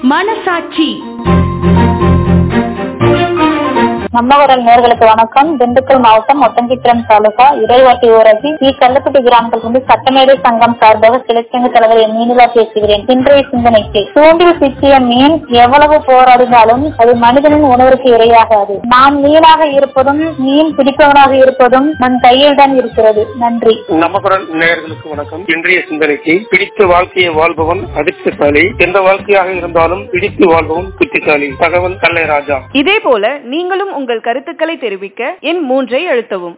மனசாட்சி நம்மகுரல் நேர்களுக்கு வணக்கம் திண்டுக்கல் மாவட்டம் ஒட்டஞ்சித்திரம் தாலுகா இறைவாட்டி ஊராட்சி சி கல்லப்பட்டி கிராமத்திலிருந்து சட்டமேடை சங்கம் சார்பாக கிளச்சங்க தலைவர் என் மீனிலா பேசுகிறேன் இன்றைய சிந்தனைக்கு தூண்டில் சிக்கிய மீன் எவ்வளவு போராடினாலும் அது மனிதனின் உணர்வுக்கு இரையாகாது நாம் மீனாக இருப்பதும் மீன் பிடிப்பவனாக இருப்பதும் நம் கையில் தான் இருக்கிறது நன்றி நமக்குரல் நேயர்களுக்கு வணக்கம் இன்றைய சிந்தனைக்கு பிடித்த வாழ்க்கையை வாழ்பவன் அதிர்ஷ்டசாலி எந்த வாழ்க்கையாக இருந்தாலும் பிடித்து வாழ்பவன் புத்திசாலி தகவல் கல்லை ராஜா இதே போல நீங்களும் உங்கள் கருத்துக்களை தெரிவிக்க எண் மூன்றை அழுத்தவும்